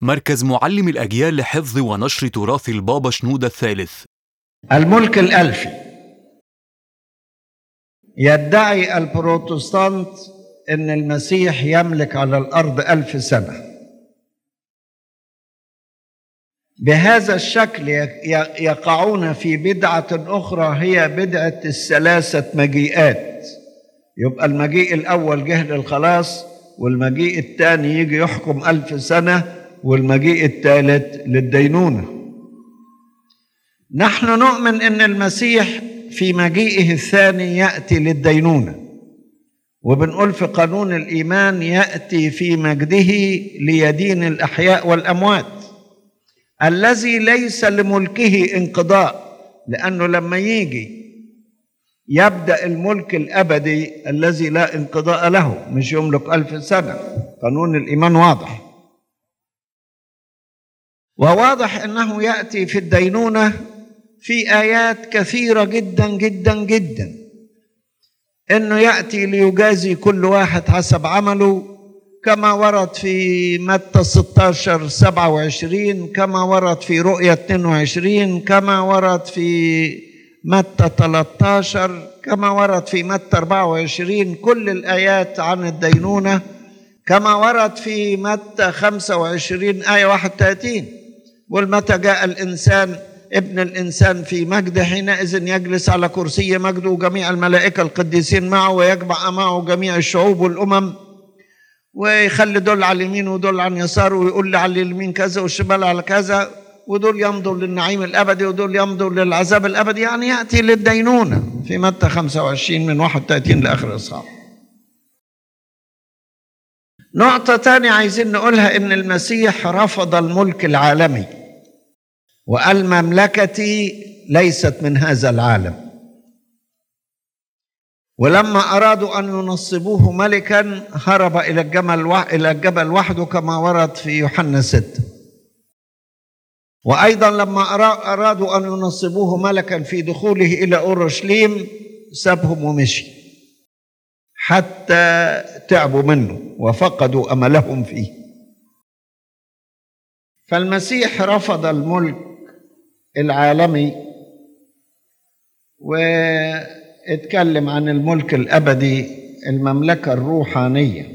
مركز معلم الأجيال لحفظ ونشر تراث البابا شنودة الثالث الملك الألفي يدعي البروتستانت أن المسيح يملك على الأرض ألف سنة بهذا الشكل يقعون في بدعة أخرى هي بدعة الثلاثة مجيئات يبقى المجيء الأول جه للخلاص والمجيء الثاني يجي يحكم ألف سنة والمجيء الثالث للدينونة نحن نؤمن أن المسيح في مجيئه الثاني يأتي للدينونة وبنقول في قانون الإيمان يأتي في مجده ليدين الأحياء والأموات الذي ليس لملكه انقضاء لأنه لما يجي يبدأ الملك الأبدي الذي لا انقضاء له مش يملك ألف سنة قانون الإيمان واضح وواضح أنه يأتي في الدينونة في آيات كثيرة جدا جدا جدا أنه يأتي ليجازي كل واحد حسب عمله كما ورد في متى 16 27 كما ورد في رؤية 22 كما ورد في متى 13 كما ورد في متى 24 كل الآيات عن الدينونة كما ورد في متى 25 آية 31 والمتى جاء الإنسان ابن الإنسان في مجد حينئذ يجلس على كرسي مجده وجميع الملائكة القديسين معه ويجمع معه جميع الشعوب والأمم ويخلي دول على اليمين ودول على اليسار ويقول لي على اليمين كذا والشمال على كذا ودول يمضوا للنعيم الابدي ودول يمضوا للعذاب الابدي يعني ياتي للدينونه في متى 25 من 31 لاخر اصحاح. نقطة تانية عايزين نقولها إن المسيح رفض الملك العالمي وقال مملكتي ليست من هذا العالم ولما أرادوا أن ينصبوه ملكا هرب إلى الجبل إلى الجبل وحده كما ورد في يوحنا 6 وأيضا لما أرادوا أن ينصبوه ملكا في دخوله إلى أورشليم سابهم ومشي حتى تعبوا منه وفقدوا أملهم فيه فالمسيح رفض الملك العالمي واتكلم عن الملك الأبدي المملكة الروحانية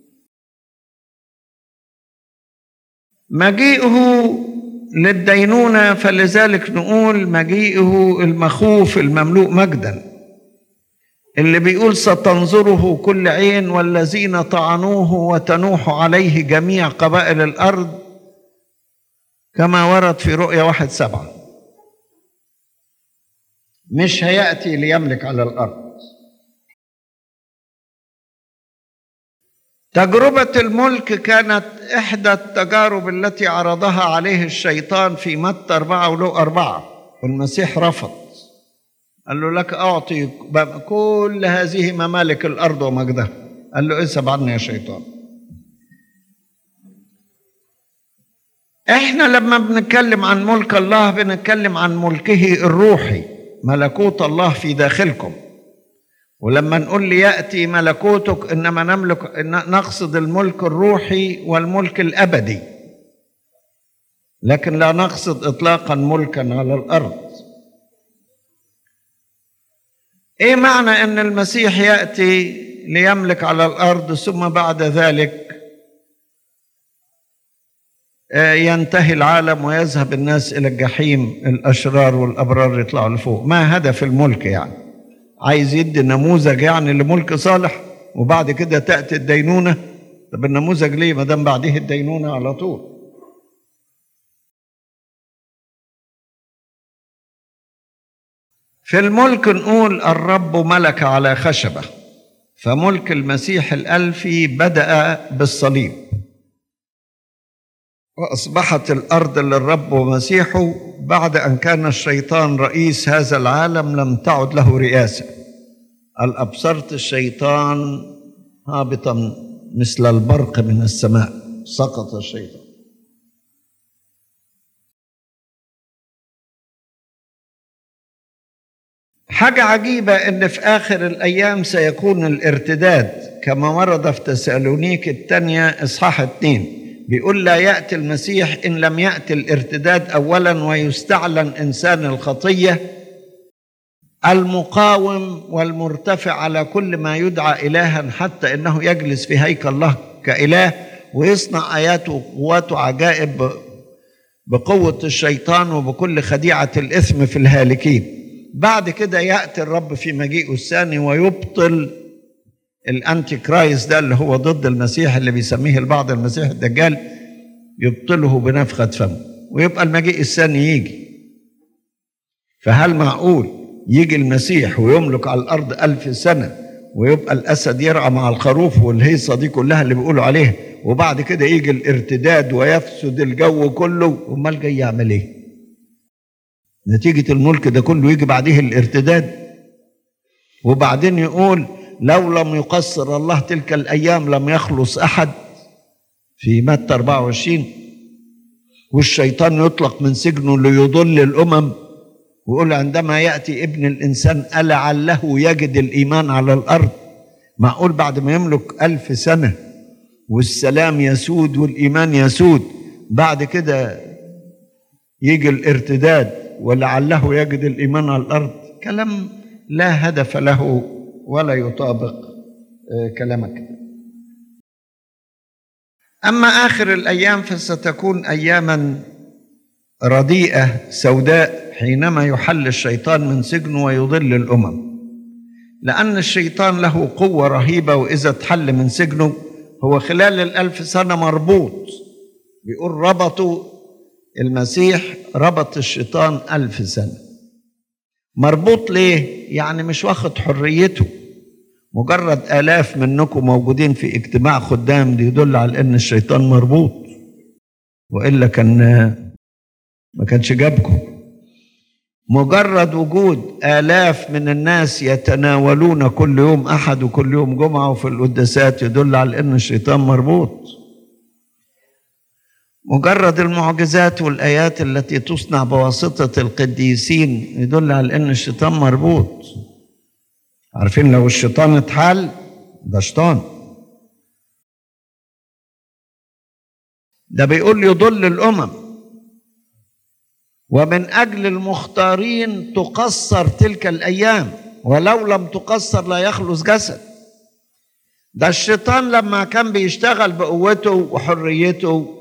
مجيئه للدينونة فلذلك نقول مجيئه المخوف المملوء مجدا اللي بيقول ستنظره كل عين والذين طعنوه وتنوح عليه جميع قبائل الأرض كما ورد في رؤيا واحد سبعة مش هيأتي ليملك على الأرض تجربة الملك كانت إحدى التجارب التي عرضها عليه الشيطان في متى أربعة ولو أربعة والمسيح رفض قال له لك أعطي كل هذه ممالك الأرض ومجدها قال له اسحب عني يا شيطان احنا لما بنتكلم عن ملك الله بنتكلم عن ملكه الروحي ملكوت الله في داخلكم ولما نقول لي ياتي ملكوتك انما نملك نقصد الملك الروحي والملك الابدي لكن لا نقصد اطلاقا ملكا على الارض ايه معنى ان المسيح ياتي ليملك على الارض ثم بعد ذلك ينتهي العالم ويذهب الناس الى الجحيم الاشرار والابرار يطلعوا لفوق ما هدف الملك يعني عايز يدي نموذج يعني لملك صالح وبعد كده تاتي الدينونه طب النموذج ليه ما دام بعديه الدينونه على طول في الملك نقول الرب ملك على خشبه فملك المسيح الالفي بدا بالصليب واصبحت الارض للرب ومسيحه بعد ان كان الشيطان رئيس هذا العالم لم تعد له رئاسه هل ابصرت الشيطان هابطا مثل البرق من السماء سقط الشيطان حاجة عجيبة إن في آخر الأيام سيكون الارتداد كما ورد في تسالونيك الثانية إصحاح اتنين بيقول لا يأتي المسيح إن لم يأتي الارتداد أولا ويستعلن إنسان الخطية المقاوم والمرتفع على كل ما يدعى إلها حتى إنه يجلس في هيكل الله كإله ويصنع آيات وقوات وعجائب بقوة الشيطان وبكل خديعة الإثم في الهالكين بعد كده يأتي الرب في مجيئه الثاني ويبطل الأنتي كرايست ده اللي هو ضد المسيح اللي بيسميه البعض المسيح الدجال يبطله بنفخة فمه ويبقى المجيء الثاني يجي فهل معقول يجي المسيح ويملك على الأرض ألف سنة ويبقى الأسد يرعى مع الخروف والهيصة دي كلها اللي بيقولوا عليها وبعد كده يجي الارتداد ويفسد الجو كله امال جاي يعمل ايه نتيجة الملك ده كله يجي بعديه الارتداد وبعدين يقول لو لم يقصر الله تلك الأيام لم يخلص أحد في متى 24 والشيطان يطلق من سجنه ليضل الأمم ويقول عندما يأتي ابن الإنسان ألعله يجد الإيمان على الأرض معقول بعد ما يملك ألف سنة والسلام يسود والإيمان يسود بعد كده يجي الارتداد ولعله يجد الإيمان على الأرض كلام لا هدف له ولا يطابق كلامك أما آخر الأيام فستكون أياما رديئة سوداء حينما يحل الشيطان من سجنه ويضل الأمم لأن الشيطان له قوة رهيبة وإذا اتحل من سجنه هو خلال الألف سنة مربوط بيقول ربطوا المسيح ربط الشيطان ألف سنة مربوط ليه؟ يعني مش واخد حريته مجرد آلاف منكم موجودين في اجتماع خدام دي يدل على أن الشيطان مربوط وإلا كان ما كانش جابكم مجرد وجود آلاف من الناس يتناولون كل يوم أحد وكل يوم جمعة وفي القداسات يدل على أن الشيطان مربوط مجرد المعجزات والآيات التي تصنع بواسطة القديسين يدل على أن الشيطان مربوط عارفين لو الشيطان اتحل ده شيطان ده بيقول يضل الأمم ومن أجل المختارين تقصر تلك الأيام ولو لم تقصر لا يخلص جسد ده الشيطان لما كان بيشتغل بقوته وحريته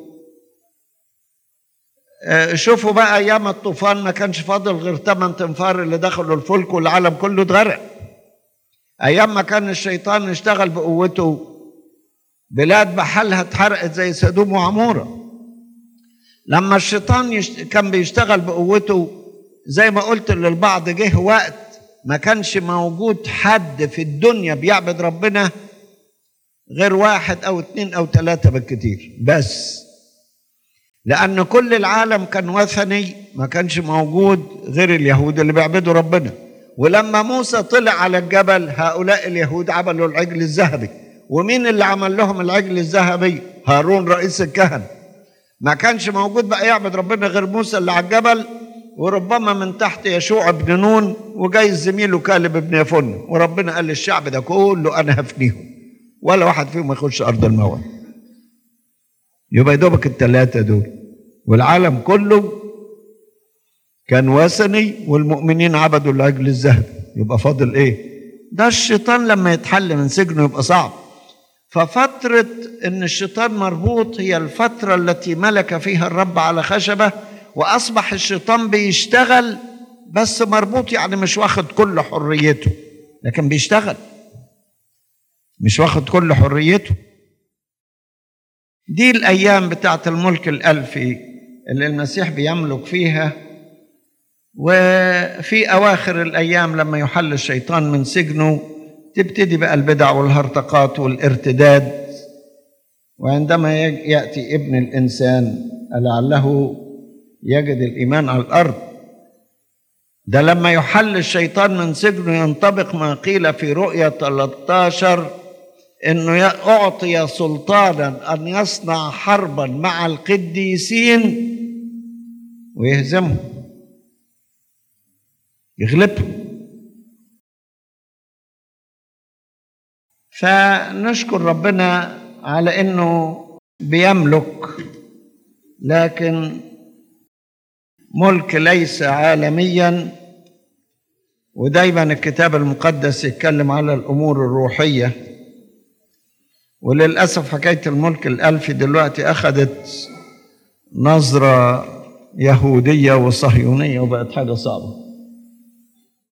شوفوا بقى ايام الطوفان ما كانش فاضل غير ثمان تنفار اللي دخلوا الفلك والعالم كله اتغرق ايام ما كان الشيطان يشتغل بقوته بلاد بحالها اتحرقت زي سدوم وعموره لما الشيطان يشت... كان بيشتغل بقوته زي ما قلت للبعض جه وقت ما كانش موجود حد في الدنيا بيعبد ربنا غير واحد او اتنين او تلاتة بالكتير بس لأن كل العالم كان وثني ما كانش موجود غير اليهود اللي بيعبدوا ربنا ولما موسى طلع على الجبل هؤلاء اليهود عملوا العجل الذهبي ومين اللي عمل لهم العجل الذهبي هارون رئيس الكهنة ما كانش موجود بقى يعبد ربنا غير موسى اللي على الجبل وربما من تحت يشوع بن نون وجاي زميله كالب بن يفن وربنا قال للشعب ده كله انا هفنيهم ولا واحد فيهم يخش ارض الموعد يبقى يدوبك الثلاثة دول والعالم كله كان وثني والمؤمنين عبدوا العجل الذهبي يبقى فاضل ايه ده الشيطان لما يتحل من سجنه يبقى صعب ففترة ان الشيطان مربوط هي الفترة التي ملك فيها الرب على خشبة واصبح الشيطان بيشتغل بس مربوط يعني مش واخد كل حريته لكن بيشتغل مش واخد كل حريته دي الأيام بتاعت الملك الألفي اللي المسيح بيملك فيها وفي أواخر الأيام لما يحل الشيطان من سجنه تبتدي بقى البدع والهرطقات والارتداد وعندما يأتي ابن الإنسان لعله يجد الإيمان على الأرض ده لما يحل الشيطان من سجنه ينطبق ما قيل في رؤية 13 انه اعطي سلطانا ان يصنع حربا مع القديسين ويهزمهم يغلبهم فنشكر ربنا على انه بيملك لكن ملك ليس عالميا ودايما الكتاب المقدس يتكلم على الامور الروحيه وللاسف حكايه الملك الالفي دلوقتي اخذت نظره يهوديه وصهيونيه وبقت حاجه صعبه